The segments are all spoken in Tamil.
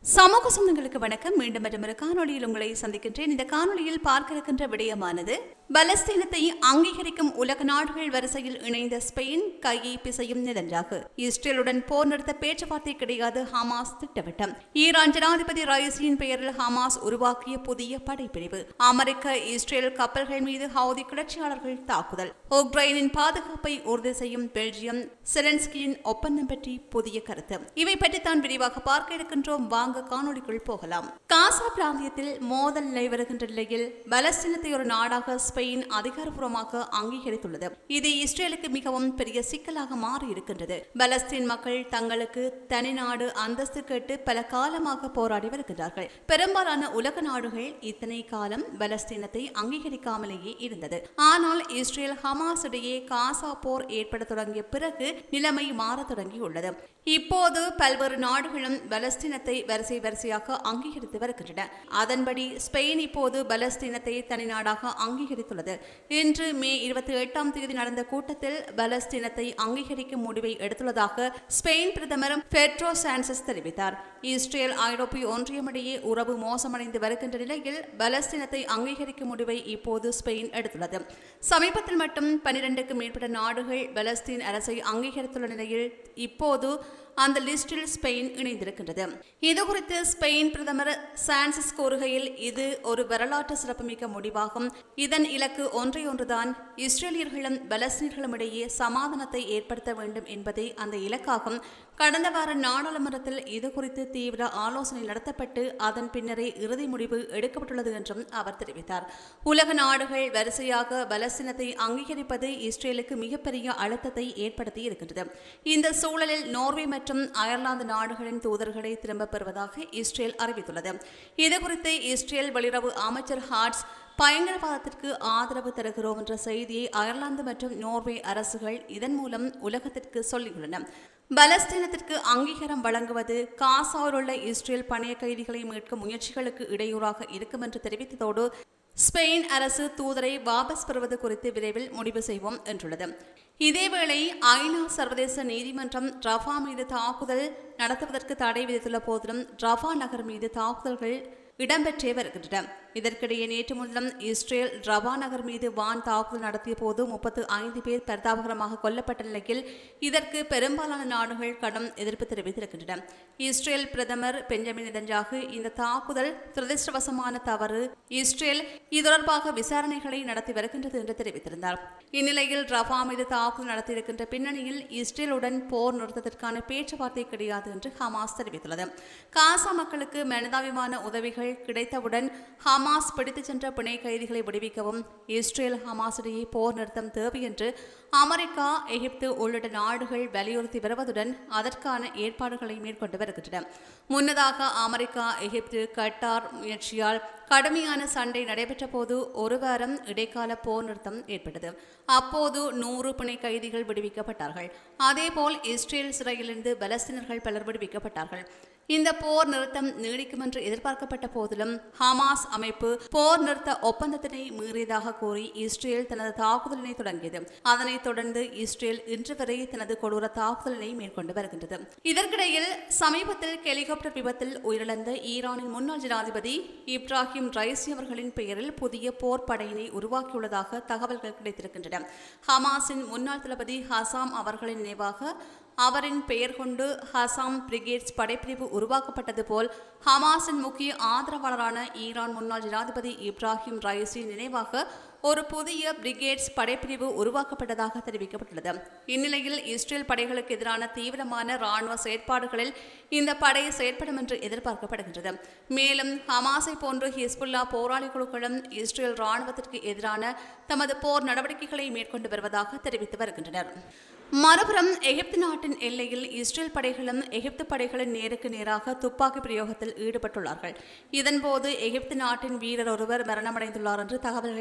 சமூக சொந்தங்களுக்கு வணக்கம் மீண்டும் மற்றும் ஒரு காணொளியில் உங்களை சந்திக்கின்றேன் இந்த காணொளியில் பார்க்க இருக்கின்ற விடயமானது பலஸ்தீனத்தை அங்கீகரிக்கும் உலக நாடுகள் வரிசையில் இணைந்த ஸ்பெயின் கையை பிசையும் நிதன்றாக இஸ்ரேலுடன் போர் நிறுத்த பேச்சுவார்த்தை கிடையாது ஹமாஸ் திட்டவட்டம் ஈரான் ஜனாதிபதி ரைசியின் பெயரில் ஹமாஸ் உருவாக்கிய புதிய படைப்பிரிவு அமெரிக்க இஸ்ரேல் கப்பல்கள் மீது ஹவுதி கிளர்ச்சியாளர்கள் தாக்குதல் உக்ரைனின் பாதுகாப்பை உறுதி செய்யும் பெல்ஜியம் செலன்ஸ்கியின் ஒப்பந்தம் பற்றி புதிய கருத்து இவை பற்றி தான் விரிவாக பார்க்க இருக்கின்றோம் வாங்க காணொளிக்குள் போகலாம் காசா பிராந்தியத்தில் மோதல் நிலை வருகின்ற நிலையில் பலஸ்தீனத்தை ஒரு நாடாக ஸ்பெயின் அதிகாரப்பூர்வமாக அங்கீகரித்துள்ளது இது இஸ்ரேலுக்கு மிகவும் பெரிய சிக்கலாக மாறி இருக்கின்றது பலஸ்தீன் மக்கள் தங்களுக்கு தனி நாடு அந்தஸ்து கேட்டு பல காலமாக போராடி வருகின்றார்கள் பெரும்பாலான உலக நாடுகள் இத்தனை காலம் பலஸ்தீனத்தை அங்கீகரிக்காமலேயே இருந்தது ஆனால் இஸ்ரேல் ஹமாஸ் இடையே காசா போர் ஏற்பட தொடங்கிய பிறகு நிலைமை மாறத் தொடங்கியுள்ளது இப்போது பல்வேறு நாடுகளும் பலஸ்தீனத்தை வரிசை வரிசையாக அங்கீகரித்து வருகின்றன அதன்படி ஸ்பெயின் இப்போது பலஸ்தீனத்தை தனி நாடாக அங்கீகரித்துள்ளது இன்று மே இருபத்தி எட்டாம் தேதி நடந்த கூட்டத்தில் பலஸ்தீனத்தை அங்கீகரிக்கும் முடிவை எடுத்துள்ளதாக ஸ்பெயின் பிரதமர் பெட்ரோ சான்சஸ் தெரிவித்தார் இஸ்ரேல் ஐரோப்பிய ஒன்றியம் இடையே உறவு மோசமடைந்து வருகின்ற நிலையில் பலஸ்தீனத்தை அங்கீகரிக்கும் முடிவை இப்போது ஸ்பெயின் எடுத்துள்ளது சமீபத்தில் மட்டும் பனிரெண்டுக்கு மேற்பட்ட நாடுகள் பலஸ்தீன் அரசை அங்கீகரித்துள்ள நிலையில் இப்போது அந்த லிஸ்டில் ஸ்பெயின் இணைந்திருக்கின்றது இது குறித்து ஸ்பெயின் பிரதமர் சான்சஸ் கூறுகையில் இது ஒரு வரலாற்று சிறப்புமிக்க முடிவாகும் இதன் இலக்கு ஒன்றை ஒன்றுதான் இஸ்ரேலியர்களும் பலஸ்தீனர்களும் இடையே சமாதானத்தை ஏற்படுத்த வேண்டும் என்பதே அந்த இலக்காகும் கடந்த வார நாடாளுமன்றத்தில் இது குறித்து தீவிர ஆலோசனை நடத்தப்பட்டு அதன் பின்னரே இறுதி முடிவு எடுக்கப்பட்டுள்ளது என்றும் அவர் தெரிவித்தார் உலக நாடுகள் வரிசையாக பலஸ்தீனத்தை அங்கீகரிப்பது இஸ்ரேலுக்கு மிகப்பெரிய அழுத்தத்தை ஏற்படுத்தி இருக்கின்றது இந்த சூழலில் நோர்வே மற்றும் அயர்லாந்து நாடுகளின் தூதர்களை திரும்பப் பெறுவதாக இஸ்ரேல் அறிவித்துள்ளது இதுகுறித்து இஸ்ரேல் வெளியுறவு அமைச்சர் ஹார்ட்ஸ் பயங்கரவாதத்திற்கு ஆதரவு தருகிறோம் என்ற செய்தியை அயர்லாந்து மற்றும் நோர்வே அரசுகள் இதன் மூலம் உலகத்திற்கு சொல்லியுள்ளன பலஸ்தீனத்திற்கு அங்கீகாரம் வழங்குவது காசாவில் உள்ள இஸ்ரேல் பணைய கைதிகளை மீட்கும் முயற்சிகளுக்கு இடையூறாக இருக்கும் என்று தெரிவித்ததோடு ஸ்பெயின் அரசு தூதரை வாபஸ் பெறுவது குறித்து விரைவில் முடிவு செய்வோம் என்றுள்ளது இதேவேளை ஐநா சர்வதேச நீதிமன்றம் ரஃபா மீது தாக்குதல் நடத்துவதற்கு தடை விதித்துள்ள போதிலும் ரஃபா நகர் மீது தாக்குதல்கள் இடம்பெற்றே வருகின்றன இதற்கிடையே நேற்று முன்தினம் இஸ்ரேல் ரவா நகர் மீது வான் தாக்குதல் நடத்திய போது முப்பத்து ஐந்து பேர் பரிதாபகரமாக கொல்லப்பட்ட நிலையில் இதற்கு பெரும்பாலான நாடுகள் கடும் எதிர்ப்பு தெரிவித்திருக்கின்றன இஸ்ரேல் பிரதமர் பெஞ்சமின் நெதன்யாகு இந்த தாக்குதல் துரதிருஷ்டவசமான தவறு இஸ்ரேல் இது தொடர்பாக விசாரணைகளை நடத்தி வருகின்றது என்று தெரிவித்திருந்தார் இந்நிலையில் ரஃபா மீது தாக்குதல் நடத்தியிருக்கின்ற பின்னணியில் இஸ்ரேலுடன் போர் நிறுத்தத்திற்கான பேச்சுவார்த்தை கிடையாது என்று ஹமாஸ் தெரிவித்துள்ளது காசா மக்களுக்கு மனிதாபிமான உதவிகள் கிடைத்தவுடன் ஹமாஸ் பிடித்துச் சென்ற பிணை கைதிகளை விடுவிக்கவும் இஸ்ரேல் ஹமாஸ் இடையே போர் நிறுத்தம் தேவை என்று அமெரிக்கா எகிப்து உள்ளிட்ட நாடுகள் வலியுறுத்தி வருவதுடன் அதற்கான ஏற்பாடுகளை மேற்கொண்டு வருகின்றன முன்னதாக அமெரிக்கா எகிப்து கட்டார் முயற்சியால் கடுமையான சண்டை நடைபெற்ற போது ஒரு வாரம் இடைக்கால போர் நிறுத்தம் ஏற்பட்டது அப்போது நூறு பிணை கைதிகள் விடுவிக்கப்பட்டார்கள் அதேபோல் இஸ்ரேல் சிறையிலிருந்து பலஸ்தீனர்கள் பலர் விடுவிக்கப்பட்டார்கள் இந்த போர் நிறுத்தம் நீடிக்கும் என்று எதிர்பார்க்கப்பட்ட போதிலும் ஹமாஸ் அமைப்பு போர் நிறுத்த ஒப்பந்தத்தினை மீறியதாக கூறி இஸ்ரேல் தனது தாக்குதலினை தொடங்கியது அதனைத் தொடர்ந்து இஸ்ரேல் இன்று வரை தனது கொடூர தாக்குதலினை மேற்கொண்டு வருகின்றது இதற்கிடையில் சமீபத்தில் ஹெலிகாப்டர் விபத்தில் உயிரிழந்த ஈரானின் முன்னாள் ஜனாதிபதி இப்ராஹிம் ரைசி அவர்களின் பெயரில் புதிய போர் படையினை உருவாக்கியுள்ளதாக தகவல்கள் கிடைத்திருக்கின்றன ஹமாஸின் முன்னாள் தளபதி ஹசாம் அவர்களின் நினைவாக அவரின் பெயர் கொண்டு ஹசாம் பிரிகேட்ஸ் படைப்பிரிவு உருவாக்கப்பட்டது போல் ஹமாஸின் முக்கிய ஆதரவாளரான ஈரான் முன்னாள் ஜனாதிபதி இப்ராஹிம் ரைசி நினைவாக ஒரு புதிய பிரிகேட்ஸ் படைப்பிரிவு உருவாக்கப்பட்டதாக தெரிவிக்கப்பட்டுள்ளது இந்நிலையில் இஸ்ரேல் படைகளுக்கு எதிரான தீவிரமான ராணுவ செயற்பாடுகளில் இந்த படை செயற்படும் என்று எதிர்பார்க்கப்படுகின்றது மேலும் ஹமாஸை போன்று ஹிஸ்புல்லா போராளி குழுக்களும் இஸ்ரேல் ராணுவத்திற்கு எதிரான தமது போர் நடவடிக்கைகளை மேற்கொண்டு வருவதாக தெரிவித்து வருகின்றனர் மறுபுறம் எகிப்து நாட்டின் எல்லையில் இஸ்ரேல் படைகளும் எகிப்து படைகளின் நேருக்கு நேராக துப்பாக்கி பிரயோகத்தில் ஈடுபட்டுள்ளார்கள் இதன்போது எகிப்து நாட்டின் வீரர் ஒருவர் மரணமடைந்துள்ளார் என்று தகவல்கள் வெளியாகியுள்ளன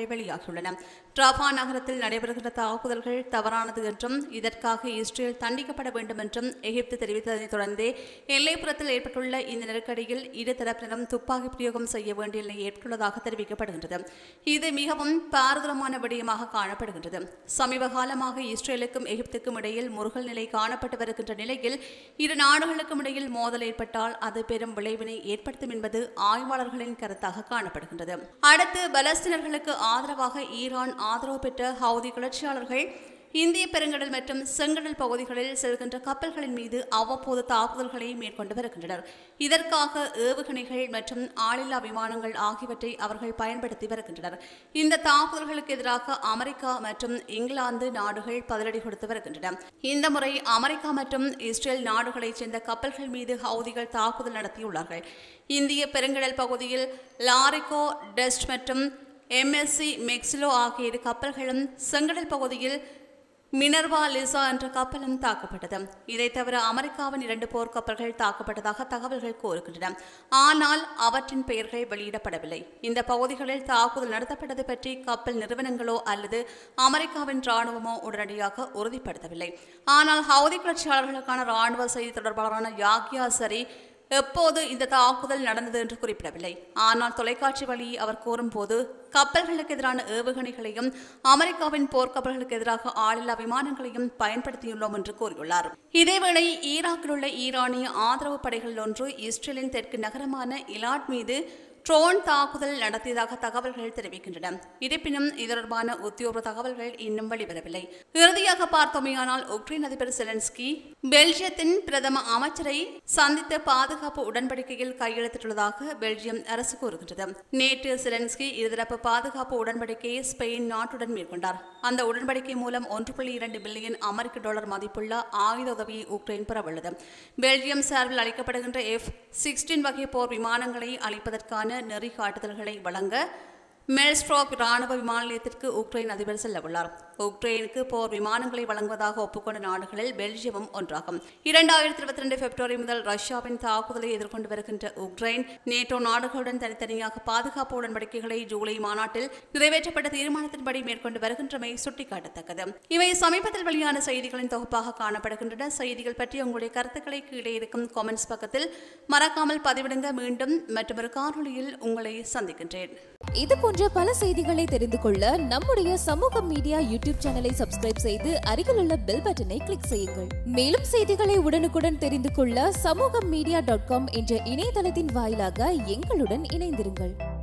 வெளியாகியுள்ளன டிராபா நகரத்தில் நடைபெறுகிற தாக்குதல்கள் தவறானது என்றும் இதற்காக இஸ்ரேல் தண்டிக்கப்பட வேண்டும் என்றும் எகிப்து தெரிவித்ததைத் தொடர்ந்தே எல்லைப்புறத்தில் ஏற்பட்டுள்ள இந்த நெருக்கடியில் இரு தரப்பினரும் துப்பாக்கி பிரயோகம் செய்ய வேண்டிய நிலை ஏற்பட்டுள்ளதாக தெரிவிக்கப்படுகின்றது இது மிகவும் பாரதூரமான விடயமாக காணப்படுகின்றது சமீப காலமாக இஸ்ரேலுக்கும் எகிப்துக்கும் இடையில் முருகல் நிலை காணப்பட்டு வருகின்ற நிலையில் இரு நாடுகளுக்கும் இடையில் மோதல் ஏற்பட்டால் அது பெரும் விளைவினை ஏற்படுத்தும் என்பது ஆய்வாளர்களின் கருத்தாக காணப்படுகின்றது அடுத்து பலஸ்தீனர்களுக்கு ஆதரவாக ஈரான் ஆதரவு பெற்ற ஹவுதி கிளர்ச்சியாளர்கள் இந்திய பெருங்கடல் மற்றும் செங்கடல் பகுதிகளில் செல்கின்ற கப்பல்களின் மீது அவ்வப்போது தாக்குதல்களை மேற்கொண்டு வருகின்றனர் இதற்காக ஏவுகணைகள் மற்றும் ஆளில்லா விமானங்கள் ஆகியவற்றை அவர்கள் பயன்படுத்தி வருகின்றனர் இந்த தாக்குதல்களுக்கு எதிராக அமெரிக்கா மற்றும் இங்கிலாந்து நாடுகள் பதிலடி கொடுத்து வருகின்றன இந்த முறை அமெரிக்கா மற்றும் இஸ்ரேல் நாடுகளைச் சேர்ந்த கப்பல்கள் மீது ஹவுதிகள் தாக்குதல் நடத்தியுள்ளார்கள் இந்திய பெருங்கடல் பகுதியில் லாரிகோ டெஸ்ட் மற்றும் எம்எஸ்சி மெக்சிலோ ஆகிய இரு கப்பல்களும் செங்கடல் பகுதியில் மினர்வா லிசா என்ற கப்பலும் தாக்கப்பட்டது இதைத் தவிர அமெரிக்காவின் இரண்டு போர்க்கப்பல்கள் தாக்கப்பட்டதாக தகவல்கள் கூறுகின்றன ஆனால் அவற்றின் பெயர்கள் வெளியிடப்படவில்லை இந்த பகுதிகளில் தாக்குதல் நடத்தப்பட்டது பற்றி கப்பல் நிறுவனங்களோ அல்லது அமெரிக்காவின் ராணுவமோ உடனடியாக உறுதிப்படுத்தவில்லை ஆனால் ஹவுதி கிளர்ச்சியாளர்களுக்கான ராணுவ செய்தி தொடர்பாளரான யாக்யா சரி எப்போது இந்த தாக்குதல் நடந்தது என்று குறிப்பிடவில்லை ஆனால் தொலைக்காட்சி வழி அவர் கூறும்போது கப்பல்களுக்கு எதிரான ஏவுகணைகளையும் அமெரிக்காவின் போர்க்கப்பல்களுக்கு எதிராக ஆளில்லா விமானங்களையும் பயன்படுத்தியுள்ளோம் என்று கூறியுள்ளார் இதேவேளை ஈராக்கில் உள்ள ஈரானிய ஆதரவு படைகள் ஒன்று இஸ்ரேலின் தெற்கு நகரமான இலாட் மீது ட்ரோன் தாக்குதல் நடத்தியதாக தகவல்கள் தெரிவிக்கின்றன இருப்பினும் இது தொடர்பான உத்தியோக தகவல்கள் இன்னும் வெளிவரவில்லை இறுதியாக பார்த்தோமேயானால் உக்ரைன் அதிபர் செலன்ஸ்கி பெல்ஜியத்தின் பிரதம அமைச்சரை சந்தித்த பாதுகாப்பு உடன்படிக்கையில் கையெழுத்திட்டுள்ளதாக பெல்ஜியம் அரசு கூறுகின்றது நேற்று செலன்ஸ்கி இருதரப்பு பாதுகாப்பு உடன்படிக்கையை ஸ்பெயின் நாட்டுடன் மேற்கொண்டார் அந்த உடன்படிக்கை மூலம் ஒன்று புள்ளி இரண்டு பில்லியன் அமெரிக்க டாலர் மதிப்புள்ள ஆயுத உதவியை உக்ரைன் பெறவுள்ளது பெல்ஜியம் சார்பில் அளிக்கப்படுகின்ற எஃப் சிக்ஸ்டீன் வகை போர் விமானங்களை அளிப்பதற்கான நெறி காட்டுதல்களை வழங்க மெல்ஸ்ட்ராக் ராணுவ விமான நிலையத்திற்கு உக்ரைன் அதிபர் செல்லவுள்ளார் உக்ரைனுக்கு போர் விமானங்களை வழங்குவதாக ஒப்புக்கொண்ட நாடுகளில் பெல்ஜியமும் ஒன்றாகும் இரண்டாயிரத்தி இருபத்தி ரெண்டு பிப்ரவரி முதல் ரஷ்யாவின் தாக்குதலை எதிர்கொண்டு வருகின்ற உக்ரைன் நேட்டோ நாடுகளுடன் தனித்தனியாக பாதுகாப்பு உடன்படிக்கைகளை ஜூலை மாநாட்டில் நிறைவேற்றப்பட்ட தீர்மானத்தின்படி மேற்கொண்டு வருகின்றமை சுட்டிக்காட்டத்தக்கது இவை சமீபத்தில் வெளியான செய்திகளின் தொகுப்பாக காணப்படுகின்றன செய்திகள் பற்றி உங்களுடைய கருத்துக்களை கீழே இருக்கும் காமெண்ட்ஸ் பக்கத்தில் மறக்காமல் பதிவிடுங்க மீண்டும் மற்றொரு காணொளியில் உங்களை சந்திக்கின்றேன் இது போன்ற பல செய்திகளை தெரிந்து கொள்ள நம்முடைய சமூக மீடியா யூடியூப் சேனலை சப்ஸ்கிரைப் செய்து அருகில் உள்ள பெல் பட்டனை கிளிக் செய்யுங்கள் மேலும் செய்திகளை உடனுக்குடன் தெரிந்து கொள்ள சமூக மீடியா டாட் காம் என்ற இணையதளத்தின் வாயிலாக எங்களுடன் இணைந்திருங்கள்